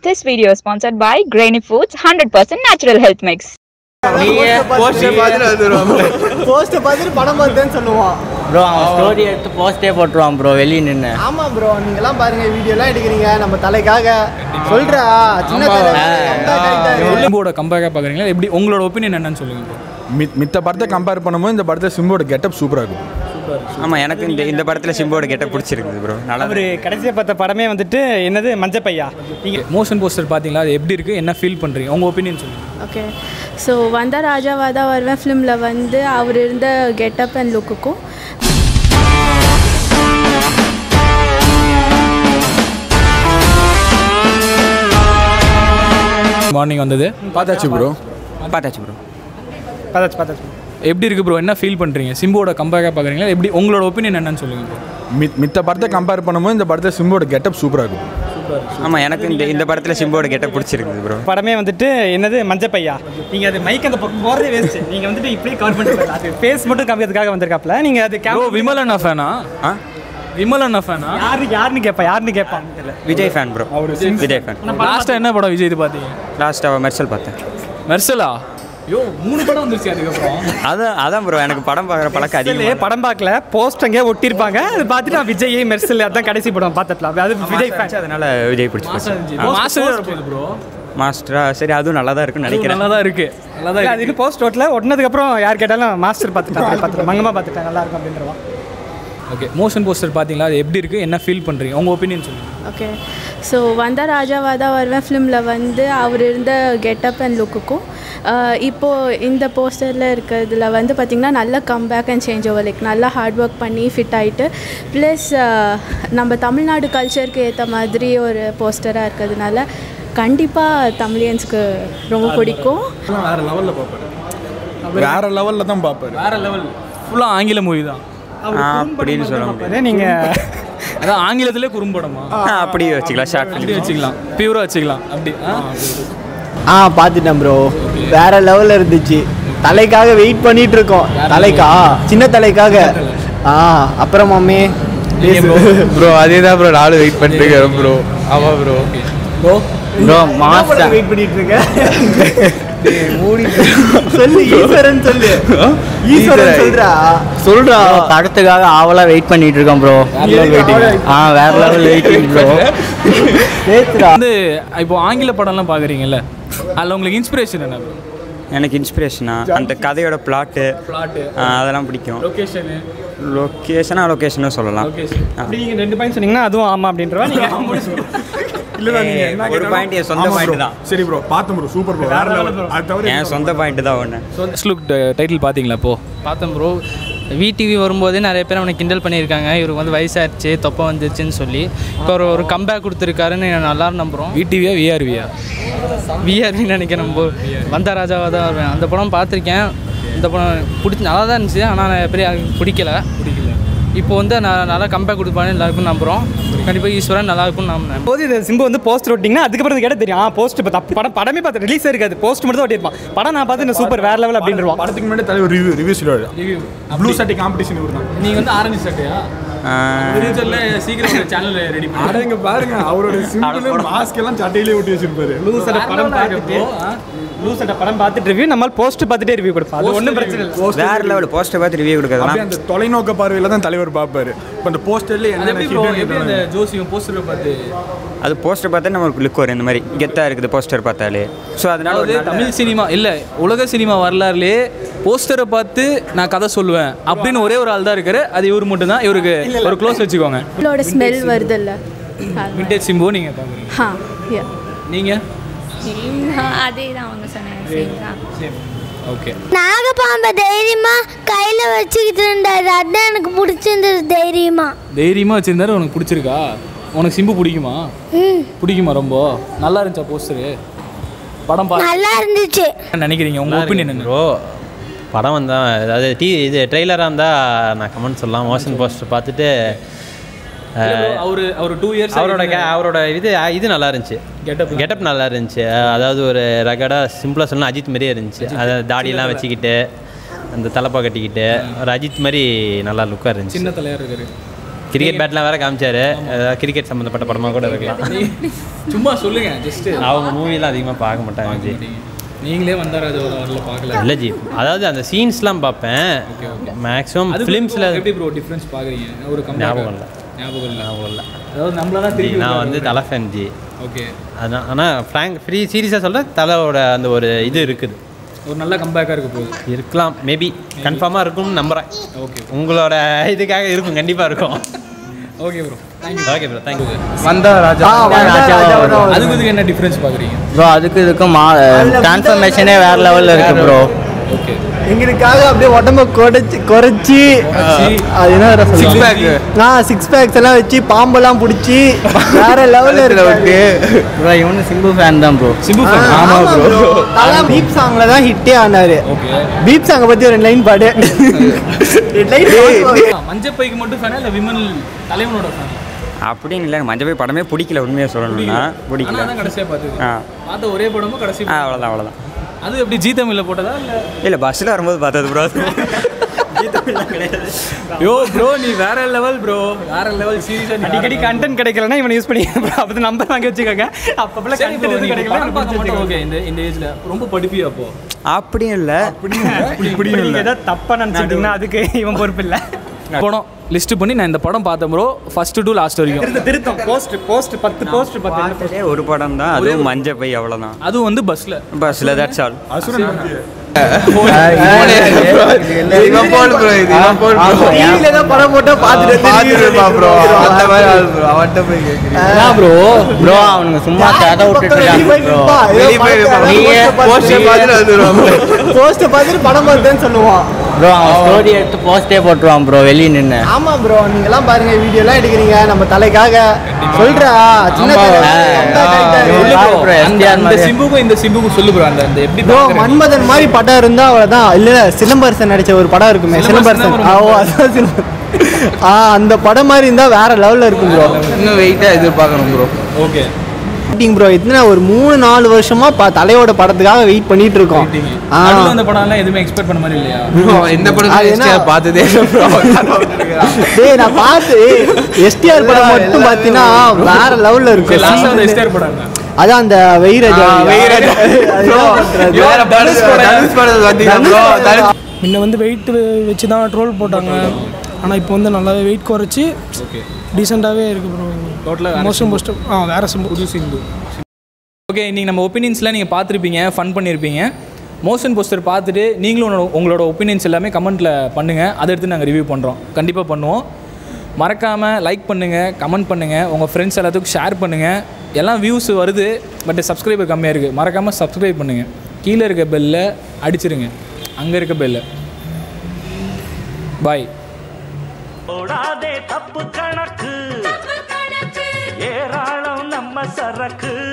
This video is sponsored by Grainy Foods 100% natural health mix. Poster பார்த்துட்டு படம் பார்த்தேன்னு சொல்லுவான் ப்ரோ அவன் ஸ்டோரி எடுத்து போஸ்டே போட்டுருவான் ப்ரோ வெளியே நின்று ஆமா ப்ரோ நீங்கெல்லாம் பாருங்க வீடியோலாம் எடுக்கிறீங்க நம்ம தலைக்காக சொல்றா சின்ன தலை comeback ஆயிட்டாரு. சிம்புவோட கம்பேக்காக பார்க்குறீங்களா எப்படி உங்களோட ஒப்பீனியன் என்னன்னு சொல்லுங்க bro. மித் மித்த படத்தை கம்பேர் பண்ணும்போது இந்த படத்தில் சிம்போட கெட்டப் சூப்பராக இருக்கும் ஆமாம் எனக்கு இந்த இந்த படத்தில் சிம்போட கெட்ட பிடிச்சிருக்குது ப்ரோ நல்லா அவர் கடைசியாக பார்த்த படமே வந்துட்டு என்னது மஞ்சப்பையா நீங்கள் மோஷன் போஸ்டர் பார்த்தீங்களா அது எப்படி இருக்குது என்ன ஃபீல் பண்ணுறீங்க உங்கள் ஒப்பீனியன் சொல்லுங்கள் ஓகே ஸோ வந்த ராஜாவாக தான் வருவேன் ஃபிலிமில் வந்து அவர் இருந்த கெட்டப் அண்ட் லுக்குக்கும் மார்னிங் வந்தது பார்த்தாச்சு ப்ரோ பார்த்தாச்சு ப்ரோ பார்த்தாச்சு பார்த்தாச்சு எப்படி இருக்குது ப்ரோ என்ன ஃபீல் பண்ணுறீங்க சிம்புவோட கம்பேக்காக பார்க்குறீங்களா எப்படி உங்களோட ஒப்பீனியன் என்னன்னு சொல்லுங்கள் bro. மித் மித்த படத்தை கம்பேர் பண்ணும்போது இந்த படத்தில் சிம்போட கெட்டப் சூப்பராக இருக்கும் ஆமாம் எனக்கு இந்த இந்த படத்தில் சிம்போட கெட்ட பிடிச்சிருக்குது ப்ரோ படமே வந்துட்டு என்னது மஞ்சப்பையா நீங்கள் அது மைக் அந்த பக்கம் போகிறதே வேஸ்ட்டு நீங்கள் வந்துட்டு இப்படியே கவர் பண்ணிட்டு அது ஃபேஸ் மட்டும் காமிக்கிறதுக்காக வந்திருக்காப்ல நீங்கள் அது ப்ரோ கேமரா விமல் அண்ணா ஃபேனா ஆ விமல் அண்ணா ஃபேனா யாரு யாருன்னு கேட்பா யாருன்னு கேட்பான் தெரியல Vijay fan bro Vijay fan லாஸ்ட்டாக என்ன படம் விஜய் இது பார்த்தீங்க லாஸ்ட்டாக மெர்சல் பார்த்தேன் மெர்சலா யோ மூணு படம் வந்துருச்சு அதுக்கப்புறம் அதான் அதான் ப்ரோ எனக்கு படம் பார்க்குற பழக்கம் இல்லையே அதிகமாக படம் பார்க்கல போஸ்ட் அங்கே ஒட்டியிருப்பாங்க அது பார்த்துட்டு நான் விஜய் மெர்சல் அதான் கடைசி படம் பார்த்துக்கலாம் அது விஜய் ஃபேன் அதனால விஜய் பிடிச்சி போச்சு மாஸ்டர் போகுது ப்ரோ மாஸ்டரா சரி அதுவும் நல்லா தான் இருக்குன்னு நினைக்கிறேன் நல்லா தான் இருக்குது நல்லா தான் அது இன்னும் போஸ்ட் ஓட்டில் ஒட்டினதுக்கப்புறம் யார் கேட்டாலும் மாஸ்டர் பார்த்துட்டாங்க பார்த்துட்டு மங்கமாக பார்த்துட்டேன் நல்லா இருக்கும் அப்படின்றவான் ஓகே மோஷன் போஸ்டர் பார்த்தீங்களா அது எப்படி இருக்குது என்ன ஃபீல் பண்ணுறீங்க உங்கள் ஒப்பீனியன் சொல்லுங்கள் ஓகே ஸோ வந்த ராஜாவாக தான் வருவேன் ஃபிலிமில் வந்து அவர் இருந்த கெட்டப் அண்ட் லுக்குக்கும் இப்போது இந்த போஸ்டரில் இருக்கிறதுல வந்து பார்த்திங்கன்னா நல்ல comeback and change over like நல்லா ஹார்ட் ஒர்க் பண்ணி ஃபிட் ஆகிட்டு ப்ளஸ் நம்ம தமிழ்நாடு கல்ச்சருக்கு ஏற்ற மாதிரி ஒரு போஸ்டராக இருக்கிறதுனால கண்டிப்பாக தமிழியன்ஸ்க்கு ரொம்ப பிடிக்கும் வேற லெவலில் பார்ப்பாரு வேற லெவலில் தான் பார்ப்பாரு வேற லெவல் ஃபுல்லாக ஆங்கில மூவி தான் அப்படின்னு சொல்ல முடியாது நீங்கள் அதான் ஆங்கிலத்திலே குறும்படமா அப்படி வச்சுக்கலாம் ஷார்ட் அப்படி வச்சுக்கலாம் பியூராக வச்சுக்கலாம் அப்படி ஆ? ஆ பார்த்துட்டேன் ப்ரோ வேற லெவல்ல இருந்துச்சு தலைக்காக வெயிட் பண்ணிட்டு இருக்கோம் தலைக்கா சின்ன தலைக்காக ஆ அப்புறம் மாமே ப்ரோ அதே தான் ப்ரோ நானும் வெயிட் பண்ணிட்டு இருக்கேன் ப்ரோ ஆமாம் ப்ரோ ப்ரோ மாஸ்டர் வெயிட் பண்ணிட்டு இருக்க சொல்லு ஈஸ்வரன் சொல்லு ஈஸ்வரன் சொல்றா சொல்றா படத்துக்காக ஆவலாக வெயிட் பண்ணிட்டு இருக்கோம் ப்ரோ ஆ வேற லெவல் வெயிட்டிங் ப்ரோ பேசுறா வந்து இப்போ ஆங்கில படம்லாம் பார்க்குறீங்கல்ல அதில் உங்களுக்கு இன்ஸ்பிரேஷன் என்ன எனக்கு இன்ஸ்பிரேஷனா அந்த கதையோட பிளாட்டு பிளாட்டு அதெல்லாம் பிடிக்கும் லொக்கேஷனு லொக்கேஷனா லொக்கேஷனோ சொல்லலாம் லொக்கேஷன் அப்படி நீங்கள் ரெண்டு பாயிண்ட் சொன்னீங்கன்னா அதுவும் ஆமாம் அப்படின்றவா நீங்கள் ஏய், ஒரு பாயிண்ட் என் சொந்த பாயிண்ட் தான் சரி ப்ரோ பார்த்தேன் ப்ரோ சூப்பர் ப்ரோ வேற லெவல் அது தவிர என் சொந்த பாயிண்ட் தான் ஒன்று ஸோ லுக் டைட்டில் பார்த்தீங்களா இப்போ பார்த்தேன் ப்ரோ விடிவி வரும்போதே நிறைய பேர் அவனை கிண்டல் பண்ணியிருக்காங்க இவருக்கு வந்து வயசாயிருச்சு தொப்பை வந்துருச்சுன்னு சொல்லி இப்போ ஒரு ஒரு கம்பேக் கொடுத்துருக்காருன்னு நல்லா நம்புகிறோம் விடிவியா விஆர்வியா விஆர்வி நினைக்கிறேன் ப்ரோ வந்த ராஜாவாக தான் வருவேன் அந்த படம் பார்த்துருக்கேன் இந்த படம் பிடிச்சி நல்லா தான் இருந்துச்சு ஆனால் நிறைய பேர் யாருக்கும் பிடிக்கல பிடிக்கல இப்போ வந்து நான் நல்லா கம்பேக் கொடுப்பான்னு எல்லாருக்கும் நம்புகிறோம் கண்டிப்பாக ஈஸ்வரன் நல்லா இருக்கும்னு நம்புறேன் போது இது சிம்பு வந்து போஸ்ட் ஓட்டிங்கன்னா அதுக்கப்புறம் கேட்ட தெரியும் ஆ போஸ்ட் இப்போ தப்பு படம் படமே பார்த்து ரிலீஸ் இருக்காது போஸ்ட் மட்டும் தான் ஓட்டியிருப்பான் படம் நான் பார்த்து இந்த சூப்பர் வேற லெவல் அப்படின்றவான் படத்துக்கு முன்னாடி தலைவர் ரிவ்யூ ரிவ்யூ சொல்லுவாரு ரிவ்யூ ப்ளூ சட்டி காம்படிஷன் இவர் தான் நீங்கள் வந்து ஆரஞ்சு சட்டையா ஃபியூச்சரில் சீக்கிரம் சேனல் ரெடி அட இங்க பாருங்க அவரோட சிம்பிள் மாஸ்க் எல்லாம் சட்டையிலே ஒட்டி வச்சிருப்பாரு லூஸ் அட்ட படம் பார்த்துட்டு லூஸ் அட்ட படம் பார்த்துட்டு ரிவ்யூ நம்மால் போஸ்ட் பார்த்துட்டே ரிவ்யூ கொடுப்போம் அது ஒன்றும் பிரச்சனை இல்லை வேற லெவல் போஸ்டர் பார்த்து ரிவ்யூ அப்படியே கொடுக்குறதுலாம் அந்த தொலைநோக்க பார்வையில தான் தலைவர் பார்ப்பாரு இப்போ அந்த போஸ்டர்ல அது எப்படி ப்ரோ எப்படி அந்த என்ன ஜோசியம் போஸ்டர் பார்த்து அது போஸ்டர் பார்த்தா நமக்கு லுக் வரும் இந்த மாதிரி கெத்தாக இருக்குது போஸ்டர் பார்த்தாலே ஸோ அதனால ஒரு அதாவது நல்ல- தமிழ் சினிமா இல்லை உலக சினிமா வரலாறுலே போஸ்டரை பார்த்து நான் கதை சொல்லுவேன் அப்படின்னு ஒரே ஒரு ஆள் தான் இருக்காரு அது இவர் மட்டும் தான் இவருக்கு ஒரு க்ளோஸ் வச்சுக்கோங்க அவளோட ஸ்மெல் வருதுல்ல விண்டேஜ் சிம்பு நீங்கள் பார்க்குறீங்க ஹா யா நீங்கள் அதே தான் அவங்க சொன்னாங்க சேம் தான் ஓகே நாகப்பாம்பை தைரியமா கையில வச்சுக்கிட்டு இருந்தாரு அதான் எனக்கு பிடிச்சிருந்தது தைரியமா தைரியமாக வச்சிருந்தாரு உனக்கு பிடிச்சிருக்கா உனக்கு சிம்பு பிடிக்குமா பிடிக்குமா ரொம்ப நல்லா இருந்துச்சா போஸ்டரு படம் பார்த்து நல்லா இருந்துச்சு நினைக்கிறீங்க உங்கள் ஒப்பீனியன் என்ன ப்ரோ படம் வந்தா அதாவது டி இது ட்ரெய்லராக இருந்தால் நான் கமெண்ட் சொல்லலாம் மோஷன் போஸ்டர் பார்த்துட்டு அவர் அவர் டூ இயர்ஸ் அவரோட கே அவரோட இது இது நல்லா இருந்துச்சு Getup. கெட்டப் நல்லா இருந்துச்சு அஹ் அதாவது ஒரு ரகடாக சிம்பிளாக சொன்னால் அஜித் மாதிரியே இருந்துச்சு அதாவது தாடியெல்லாம் வச்சுக்கிட்டு அந்த தலைப்பா கட்டிக்கிட்டு ஒரு அஜித் மாதிரி நல்லா லுக்காக இருந்துச்சு சின்ன தலையாக இருக்காரு கிரிக்கெட் பேட்லாம் வேற காமிச்சாரு ஏதாவது கிரிக்கெட் சம்மந்தப்பட்ட படமாக கூட இருக்கலாம் சும்மா சொல்லுங்க ஜஸ்ட் அவங்க மூவிலாம் அதிகமாக பார்க்க மாட்டாங்க ஜி நீங்களே வந்தாராஜோட வரல பார்க்கல இல்லை ஜி அதாவது அந்த சீன்ஸ்லாம் பார்ப்பேன் மேக்ஸிமம் அது ஃபிலிம்ஸில் எப்படி ப்ரோ டிஃபரன்ஸ் பார்க்குறீங்க ஒரு comeback. ஞாபகம் இல்லை ஞாபகம் இல்லை ஞாபகம் இல்லை அதாவது நம்மள தான் ஜி திருப்பி நான் வந்து தலை ஃபேன் ஜி ஓகே அதான் ஆனால் ஃப்ராங்க் ஃப்ரீ சீரியஸாக சொல்கிறேன் தலையோட அந்த ஒரு இது இருக்குது ஒரு நல்ல கம்பேக்காக இருக்க போகுது இருக்கலாம் மேபி கன்ஃபார்மாக இருக்கும்னு நம்புகிறேன் ஓகே உங்களோட இதுக்காக இருக்கும் கண்டிப்பாக இருக்கும் okay bro okay bro thank you வந்த ராஜா ஆ, வந்த ராஜாவா வரும். அதுக்கு இதுக்கு என்ன டிஃபரன்ஸ் பார்க்குறீங்க ப்ரோ அதுக்கு இதுக்கும் மா டிரான்ஸ்ஃபர்மேஷனே வேற லெவலில் இருக்கு ப்ரோ ஓகே எங்களுக்காக அப்படியே உடம்ப குறைச்சி குறைச்சி அது என்ன வேற சொல்லுவாங்க ஆ சிக்ஸ் பேக்ஸ் எல்லாம் வச்சு பாம்பெல்லாம் பிடிச்சி வேற லெவல்ல இருக்கு ப்ரோ இவனு சிம்பு ஃபேன் தான் ப்ரோ சிம்பு ஆ, fan. ஆமா ப்ரோ தலை பீப் சாங்ல தான் ஹிட்டே ஆனாரு ஓகே பீப் சாங்க பத்தி ஒரு ரெண்டு லைன் பாடு ரெண்டு லைன் மஞ்சள் பைக்கு மட்டும் ஃபேனா இல்லை விமல் தலைவனோட ஃபேன் அப்படின்னு இல்லை மஞ்சள் போய் படமே பிடிக்கல உண்மையாக சொல்லணும்னா பிடிக்கல ஆனால் தான் கடைசியாக பார்த்து ஆ பார்த்த ஒரே படமும் கடைசி ஆ அவ்வளோதான் அவ்வளோதான் அது எப்படி ஜீ தமிழ்ல போட்டதா இல்லை இல்லை பஸ்ஸில் வரும்போது பார்த்தது ப்ரோ யோ ப்ரோ நீ வேற லெவல் ப்ரோ வேற லெவல் சீரியஸாக அடிக்கடி கண்டென்ட் கிடைக்கலன்னா இவனை யூஸ் பண்ணி அப்போ நம்பர் வாங்கி வச்சுக்கோங்க அப்பப்பெல்லாம் கண்டென்ட் எதுவும் கிடைக்கல ஓகே இந்த இந்த ஏஜ்ல ரொம்ப படிப்பியா அப்போ அப்படியும் இல்லை இப்படி நீங்க ஏதாவது தப்பா நினைச்சிட்டீங்கன்னா அதுக்கு இவன் பொறுப்பு இல்லை படம் லிஸ்ட் பண்ணி நான் இந்த படம் பார்த்தேன் ப்ரோ ஃபர்ஸ்ட் டு லாஸ்ட் வரைக்கும் திருத்த திருத்தம் போஸ்ட் போஸ்ட் பத்து போஸ்ட் பத்து பார்த்ததே ஒரு படம் தான் அதுவும் மஞ்சள் பை அவ்வளோதான் அதுவும் வந்து பஸ்ல பஸ்ஸில் தட்ஸ் ஆல் இவன் போல் ப்ரோ இது இவன் போல் ப்ரோ டிவில தான் படம் போட்டா பாத்துட்டு பார்த்துருப்பா ப்ரோ அந்த மாதிரி ஆள் ப்ரோ அவன்கிட்ட போய் கேட்குறீங்க ப்ரோ ப்ரோ அவனுங்க சும்மா கதை விட்டுட்டு இருக்காங்க ப்ரோ வெளியே போய் நீயே போஸ்டர் பார்த்துட்டு வந்துடுவான் போஸ்ட் பார்த்துட்டு படம் பார்த்தேன்னு சொல்லுவான் ப்ரோ அவன் ஸ்டோரி எடுத்து போஸ்டே போட்டுருவான் ப்ரோ வெளியே நின்று ஆமா ப்ரோ நீங்க எல்லாம் பாருங்க வீடியோ எல்லாம் எடுக்கிறீங்க நம்ம தலைக்காக சொல்றா சின்ன bro, அந்த SDR அந்த மாதிரி. சிம்புக்கும் இந்த சிம்புக்கும் சொல்லு ப்ரோ அந்த அந்த எப்படி ப்ரோ பார்க்கறேன்? மன்மதன் மாதிரி படம் இருந்தா அவ்வளவுதான் இல்ல சிலம்பரசன் நடிச்ச ஒரு படம் இருக்குமே சிலம்பரசன் சிலம்பரசன் தான் ஆ, ஓ அதான் சிலம்பரசன் ஆ அந்த படம் மாதிரி இருந்தா வேற லெவல்ல இருக்கும் ப்ரோ இன்னும் வெயிட்டாக எதிர்பார்க்கணும் ப்ரோ ஓகே ப்ரோ இத்தனை ஒரு மூணு நாலு வருஷமா ப- தலையோட படத்துக்காக வெயிட் பண்ணிட்டு இருக்கோம் ஆ. நடுவுல அந்த படம் எல்லாம் எதுவுமே எக்ஸ்பெக்ட் பண்ண மாதிரி இல்லையா இந்த படம் அது என்ன? STR பார்த்ததே இல்லை ப்ரோ டேய் நான் பார்த்து எஸ்டிஆர் படம் மட்டும் பார்த்தீங்கன்னா வேற லெவல்ல இருக்கும் லாஸ்ட் அந்த எஸ்டர் படம் என்ன? அதான் அந்த வெயிரஜா வெயிரஜா. Bro, வேற படம் தனுஷ் படம் பார்த்தீங்கன்னா ப்ரோ தனுஷ் முன்ன வந்து வெயிட் வச்சு தான் ட்ரோல் போட்டாங்க ஆனால் இப்போ வந்து நல்லாவே வெயிட் குறைச்சி டீசெண்டாகவே இருக்கு ப்ரோ Total ஆ மோஸ்ட் மோஸ்ட் ஆ வேற சிம்பு புது சிம்பு ஓகே இன்றைக்கி நம்ம ஒப்பீனியன்ஸ்லாம் நீங்கள் பார்த்துருப்பீங்க ஃபன் பண்ணியிருப்பீங்க மோஷன் போஸ்டர் பார்த்துட்டு நீங்களும் உங்களோட- உங்களோட ஒப்பீனியன்ஸ் எல்லாமே கமெண்ட்டில் பண்ணுங்கள் அதை எடுத்து நாங்கள் ரிவ்யூ பண்ணுறோம் கண்டிப்பாக பண்ணுவோம் மறக்காமல் லைக் பண்ணுங்கள் கமெண்ட் பண்ணுங்கள் உங்கள் ஃப்ரெண்ட்ஸ் எல்லாத்துக்கும் ஷேர் பண்ணுங்கள் எல்லாம் வியூஸ் வருது பட் சப்ஸ்கிரைபர் கம்மியாக இருக்குது மறக்காமல் சப்ஸ்கிரைப் பண்ணுங்கள் கீழே இருக்க பெல்லை அடிச்சிருங்க அங்கே இருக்க பெல்லை பாய் போடாதே தப்பு கணக்கு ஏராளம் நம்ம சரக்கு